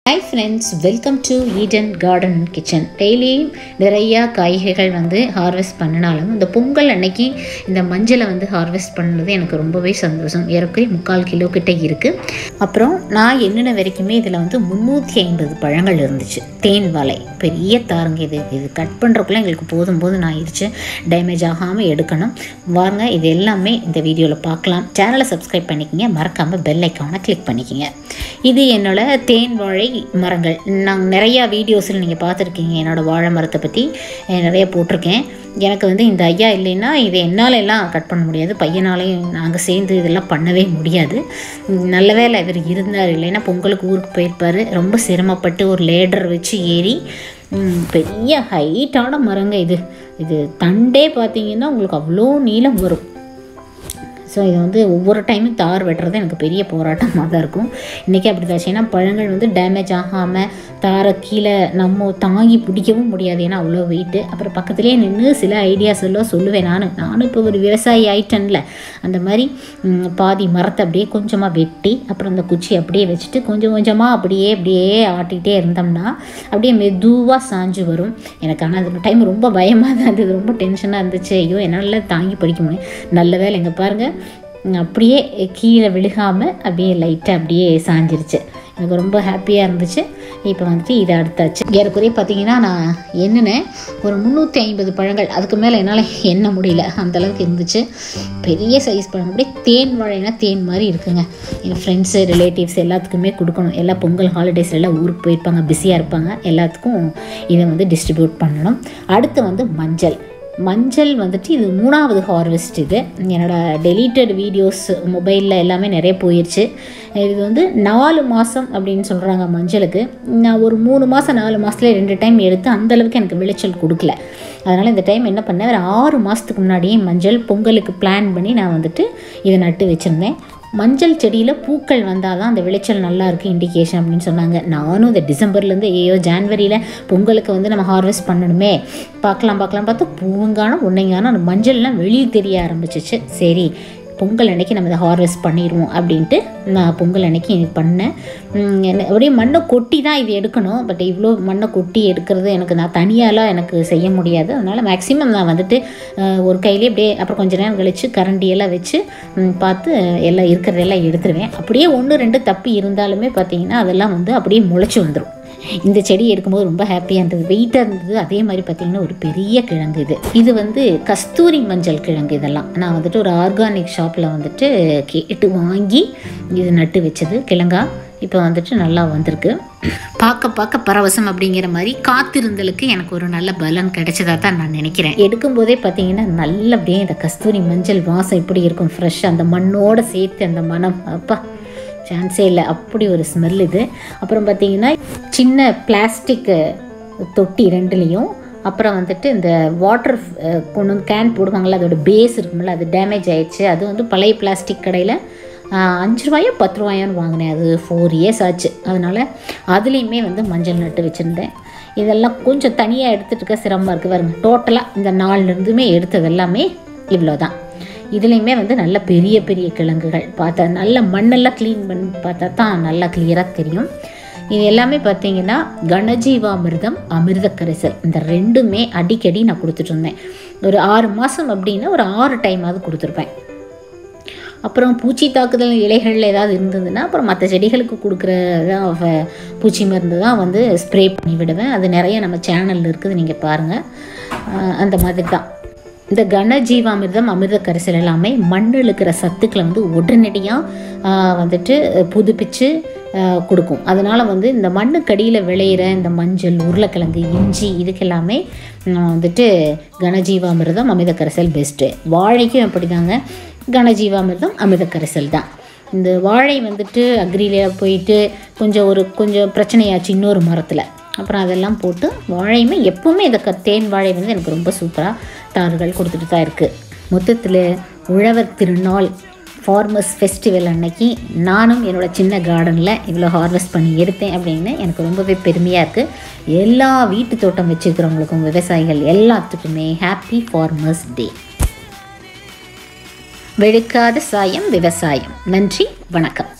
hi friends welcome to Eden garden kitchen டெய்லியும் நிறையா காய்கறிகள் வந்து ஹார்வெஸ்ட் பண்ணினாலும் இந்த பொங்கல் அன்னைக்கு இந்த மஞ்சளை வந்து ஹார்வெஸ்ட் பண்ணது எனக்கு ரொம்பவே சந்தோஷம் ஏறக்குறைய முக்கால் கிலோ கிட்ட இருக்குது அப்புறம் நான் எண்ணின வரைக்குமே இதில் வந்து முந்நூற்றி ஐம்பது பழங்கள் இருந்துச்சு தேன் வாழை பெரிய தாருங்க இது இது கட் பண்ணுறக்குள்ள எங்களுக்கு போதும் போதும் நான் ஆயிடுச்சு டேமேஜ் ஆகாமல் எடுக்கணும் வாங்க இது எல்லாமே இந்த வீடியோவில் பார்க்கலாம் சேனலை சப்ஸ்கிரைப் பண்ணிக்கங்க மறக்காமல் பெல் ஐக்கானை கிளிக் பண்ணிக்கங்க இது என்னோட தேன் வாழை மரங்கள் நான் நிறையா வீடியோஸில் நீங்கள் பார்த்துருக்கீங்க என்னோடய வாழை மரத்தை பற்றி அஹ், நிறைய போட்டிருக்கேன் எனக்கு வந்து இந்த ஐயா இல்லைன்னா இதை என்னால் எல்லாம் கட் பண்ண முடியாது பையனாலையும் நாங்கள் சேர்ந்து இதெல்லாம் பண்ணவே முடியாது உம், நல்ல வேளை இவர் இருந்தார் இல்லைன்னா பொங்கலுக்கு ஊருக்கு போயிருப்பார் ரொம்ப சிரமப்பட்டு ஒரு லேடர் வச்சு ஏறி உம், பெரிய ஹைட்டான மரங்க இது இது தண்டே பார்த்தீங்கன்னா உங்களுக்கு அவ்வளோ நீளம் வரும் ஸோ இது வந்து ஒவ்வொரு டைமும் தார் வெட்டுறது எனக்கு பெரிய போராட்டமாக தான் இருக்கும் இன்றைக்கி அப்படி தான் ஏன்னா பழங்கள் வந்து டேமேஜ் ஆகாமல் தாரை கீழே நம்ம தாங்கி பிடிக்கவும் முடியாது ஏன்னா அவ்வளோ வெயிட்டு அப்புறம் பக்கத்துலேயே நின்று சில ஐடியாஸ் எல்லாம் சொல்லுவேன் நான் நானும் இப்போ ஒரு விவசாயி ஆயிட்டேன்ல அந்த மாதிரி ம், பாதி மரத்தை அப்படியே கொஞ்சமாக வெட்டி அப்புறம் அந்த குச்சி அப்படியே வச்சுட்டு கொஞ்சம் கொஞ்சமாக அப்படியே அப்படியே ஆட்டிகிட்டே இருந்தோம்னா அப்படியே மெதுவாக சாஞ்சு வரும் எனக்கு ஆனால் அந்த டைம் ரொம்ப பயமாக தான் இருந்தது ரொம்ப டென்ஷனாக இருந்துச்சு ஐயோ என்னால் தாங்கி படிக்க முடியும் நல்ல வேலை இங்கே பாருங்கள் அப்படியே கீழே விழுகாமல் அப்படியே லைட்டாக அப்படியே சாஞ்சிருச்சு எனக்கு ரொம்ப ஹாப்பியாக இருந்துச்சு இப்போ வந்துட்டு இதை அடுத்தாச்சு ஏறக்குறைய பார்த்தீங்கன்னா நான் எண்ணினேன் ஒரு முந்நூற்றி ஐம்பது பழங்கள் அதுக்கு மேலே என்னால் எண்ண முடியல அந்த அளவுக்கு இருந்துச்சு பெரிய சைஸ் பழம் அப்படியே தேன் வாழைனா தேன் மாதிரி இருக்குங்க என் ஃப்ரெண்ட்ஸு ரிலேட்டிவ்ஸ் எல்லாத்துக்குமே கொடுக்கணும் எல்லா பொங்கல் ஹாலிடேஸ் எல்லாம் ஊருக்கு போயிருப்பாங்க பிஸியாக இருப்பாங்க எல்லாத்துக்கும் இதை வந்து டிஸ்ட்ரிபியூட் பண்ணணும் அடுத்து வந்து மஞ்சள் மஞ்சள் வந்துட்டு இது மூணாவது ஹார்வெஸ்ட் இது என்னோடய டெலீட்டட் வீடியோஸ் மொபைலில் எல்லாமே நிறைய போயிடுச்சு இது வந்து நாலு மாதம் அப்படின்னு சொல்கிறாங்க மஞ்சளுக்கு நான் ஒரு மூணு மாதம் நாலு மாதத்துல ரெண்டு டைம் எடுத்து அந்தளவுக்கு எனக்கு விளைச்சல் கொடுக்கல அதனால் இந்த டைம் என்ன பண்ணேன் ஒரு ஆறு மாதத்துக்கு முன்னாடியே மஞ்சள் பொங்கலுக்கு பிளான் பண்ணி நான் வந்துட்டு இதை நட்டு வச்சுருந்தேன் மஞ்சள் செடியில் பூக்கள் வந்தால் தான் அந்த விளைச்சல் நல்லா இருக்குது இண்டிகேஷன் அப்படின்னு சொன்னாங்க நானும் இந்த டிசம்பர்லேருந்து ஐயோ ஜான்வரியில் பொங்கலுக்கு வந்து நம்ம ஹார்வெஸ்ட் பண்ணணுமே பார்க்கலாம் பார்க்கலாம் பார்த்தா பூங்கான உன்னைங்கான அந்த மஞ்சள்லாம் வெளியே தெரிய ஆரம்பிச்சிச்சு சரி பொங்கல் அன்னைக்கு நம்ம இதை ஹார்வெஸ்ட் பண்ணிடுவோம் அப்படின்ட்டு நான் பொங்கல் அன்னைக்கு இது பண்ணேன் உம், என்ன- அப்படியே மண்ணை கொட்டி தான் இது எடுக்கணும் பட் இவ்வளோ மண்ணை கொட்டி எடுக்கிறது எனக்கு நான் தனியாலாம் எனக்கு செய்ய முடியாது அதனால் மேக்ஸிமம் நான் வந்துட்டு அஹ், ஒரு கையிலே அப்படியே அப்புறம் கொஞ்ச நேரம் கழித்து கரண்டியெல்லாம் வச்சு உம், பார்த்து எல்லாம் இருக்கிறதெல்லாம் எடுத்துருவேன் அப்படியே ஒன்று ரெண்டு தப்பி இருந்தாலுமே பார்த்தீங்கன்னா அதெல்லாம் வந்து அப்படியே முளைச்சி வந்துடும் இந்த செடி எடுக்கும்போது ரொம்ப ஹாப்பியாக இருந்தது வெயிட்டாக இருந்தது அதே மாதிரி பார்த்தீங்கன்னா ஒரு பெரிய கிழங்கு இது இது வந்து கஸ்தூரி மஞ்சள் கிழங்கு இதெல்லாம் நான் வந்துட்டு ஒரு ஆர்கானிக் ஷாப்பில் வந்துட்டு கேட்டு வாங்கி இது நட்டு வச்சது கிழங்கா இப்போ வந்துட்டு நல்லா வந்திருக்கு பார்க்க பார்க்க பரவசம் அப்படிங்கிற மாதிரி காத்திருந்தலுக்கு எனக்கு ஒரு நல்ல பலன் கிடைச்சதா தான் நான் நினைக்கிறேன் எடுக்கும்போதே பார்த்தீங்கன்னா நல்ல அப்படியே இந்த கஸ்தூரி மஞ்சள் வாசம் இப்படி இருக்கும் ஃப்ரெஷ் அந்த மண்ணோட சேர்த்து அந்த மனம் அப்பா சான்ஸே இல்லை அப்படி ஒரு ஸ்மெல் இது அப்புறம் பார்த்தீங்கன்னா சின்ன பிளாஸ்டிக் தொட்டி ரெண்டுலேயும் அப்புறம் வந்துட்டு இந்த வாட்டர் கொண்டு வந்து கேன் போடுவாங்கள்ல அதோட பேஸ் இருக்கும்ல அது டேமேஜ் ஆயிடுச்சு அது வந்து பழைய பிளாஸ்டிக் கடையில் அஞ்சு ரூபாயோ பத்து ரூபாயோன்னு வாங்கினேன் அது ஃபோர் இயர்ஸ் ஆச்சு அதனால் அதுலேயுமே வந்து மஞ்சள் நட்டு வச்சுருந்தேன் இதெல்லாம் கொஞ்சம் தனியாக எடுத்துகிட்டு இருக்க சிரமமாக இருக்குது பாருங்க டோட்டலாக இந்த நாலுலேருந்துமே எடுத்தது எல்லாமே இவ்வளோ தான் இதுலேயுமே வந்து நல்ல பெரிய பெரிய கிழங்குகள் பார்த்தா நல்ல மண்ணெல்லாம் க்ளீன் பண்ணி பார்த்தா தான் நல்லா கிளியராக தெரியும் இது எல்லாமே பார்த்தீங்கன்னா கணஜீவாமிர்தம் அமிர்த கரைசல் இந்த ரெண்டுமே அடிக்கடி நான் கொடுத்துட்டு இருந்தேன் ஒரு ஆறு மாதம் அப்படின்னா ஒரு ஆறு டைமாவது கொடுத்துருப்பேன் அப்புறம் பூச்சி தாக்குதல் இலைகளில் ஏதாவது இருந்ததுன்னா அப்புறம் மற்ற செடிகளுக்கு கொடுக்குற தான் வ- பூச்சி மருந்து தான் வந்து ஸ்ப்ரே பண்ணி விடுவேன் அது நிறைய நம்ம சேனலில் இருக்குது நீங்கள் பாருங்கள் அந்த மாதிரி தான் இந்த கனஜீவாமிர்தம் அமிர்த கரைசல் எல்லாமே மண்ணில் இருக்கிற சத்துக்களை வந்து உடனடியாக வந்துட்டு புதுப்பிச்சு ஆஹ், கொடுக்கும் அதனால் வந்து இந்த மண்ணுக்கடியில் விளையிற இந்த மஞ்சள் உருளைக்கிழங்கு இஞ்சி இதுக்கெல்லாமே நான் வந்துட்டு கனஜீவாமிர்தம் அமிர்த கரைசல் பெஸ்ட்டு வாழைக்கும் அப்படிதாங்க கனஜீவாமிர்தம் அமிர்த கரைசல் தான் இந்த வாழை வந்துட்டு அக்ரியில் போயிட்டு கொஞ்சம் ஒரு கொஞ்சம் பிரச்சனையாச்சு இன்னொரு மரத்தில் அப்புறம் அதெல்லாம் போட்டு வாழையுமே எப்போவுமே இந்த க தேன் வாழை வந்து எனக்கு ரொம்ப சூப்பராக தார்கள் கொடுத்துட்டு தான் இருக்குது மொத்தத்தில் உழவர் திருநாள் ஃபார்மர்ஸ் ஃபெஸ்டிவல் அன்னைக்கு நானும் என்னோடய சின்ன கார்டனில் இவ்வளோ ஹார்வெஸ்ட் பண்ணி எடுத்தேன் அப்படின்னு எனக்கு ரொம்பவே பெருமையாக இருக்குது எல்லா வீட்டு தோட்டம் வச்சுருக்கிறவங்களுக்கும் விவசாயிகள் எல்லாத்துக்குமே ஹாப்பி ஃபார்மர்ஸ் டே வெளுக்காத சாயம் விவசாயம் நன்றி வணக்கம்